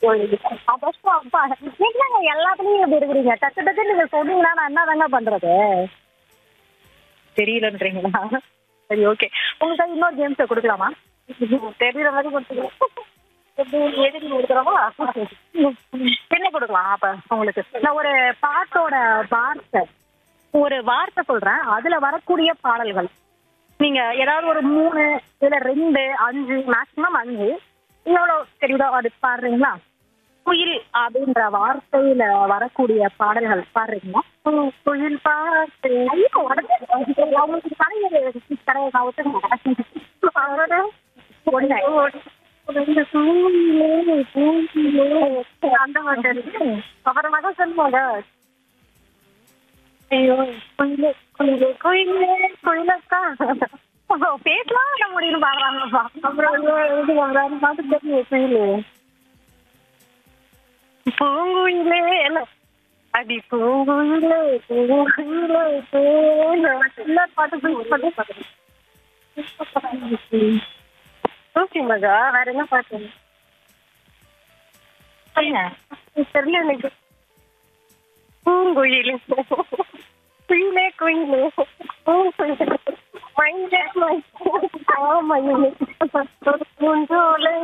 அதான் அப்பா என்னங்க எல்லாத்துலயும் இப்படி இருக்கிறீங்க டக்கு டக்கு நீங்க சொன்னீங்கன்னா நான் என்னதாங்க பண்றது தெரியலன்றீங்களா சரி ஓகே உங்களுக்கு இன்னொரு கேம்ஸ் கொடுக்கலாமா தெரியற மாதிரி கொடுத்துக்கலாம் எப்படி எதுக்கு கொடுக்குறோமா என்ன கொடுக்கலாம் அப்ப உங்களுக்கு நான் ஒரு பாட்டோட வார்த்தை ஒரு வார்த்தை சொல்றேன் அதுல வரக்கூடிய பாடல்கள் நீங்க ஏதாவது ஒரு மூணு இல்ல ரெண்டு அஞ்சு மேக்சிமம் அஞ்சு எவ்வளவு தெரியுதோ அது பாடுறீங்களா குயில் அப்படின்ற வார்த்தையில வரக்கூடிய பாடல்கள் பாடுறீங்களா குயில் பாட்டு ஐயோ, உடனே அவங்களுக்கு தலைவர் கடையை நான் ஒத்துக்க அவரோட ஒண்ணு. இந்த பூவிலே, பூவிலே, அந்த மாதிரி இருக்கு. அப்புறமா தான் சொல்லுவாங்க ஐயோ குயிலே குயிலே குயிலே குயிலக்கா பேசலாம் இல்ல முடியும் பாக்குறாங்கப்பா அப்புறம் ஐயோ எழுதி வாங்குறாரு பார்த்து தெரியும் குயிலே பூங்குயிலே இல்ல அடி பூங்குயிலே பூங்குயிலே பூங்குயிலே எல்லா பாட்டு போய் பாட்டு ஓகே மகா வேற என்ன பாட்டு தெரியல எனக்கு பூங்குயிலே குயிலே குயிலே பூங்குயிலே மஞ்சள் மயிலே பூஞ்சோலை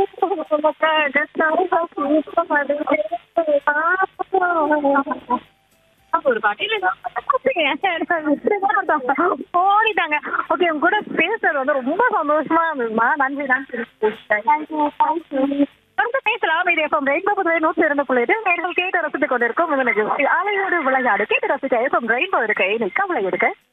ஒரு பாட்டில ஓடிட்டாங்க ஓகே உங்க கூட பேசுறது வந்து ரொம்ப சந்தோஷமா இருந்ததுமா நன்றி நன்றி தேங்க்யூ தேங்க்யூ தொடர்ந்து பேசலாம் இது எஃப்எம் ரெயின்போ புதுவை நூற்றி இரண்டு புள்ளி எட்டு நேர்கள் கேட்டு ரசித்துக் கொண்டிருக்கும் இந்த நிகழ்ச்சி அலையோடு விளையாடு கேட்டு ரசிக்க எஃப்எம் ரெயின்போ இருக்க இன்னைக்கு கவலை எடுக்க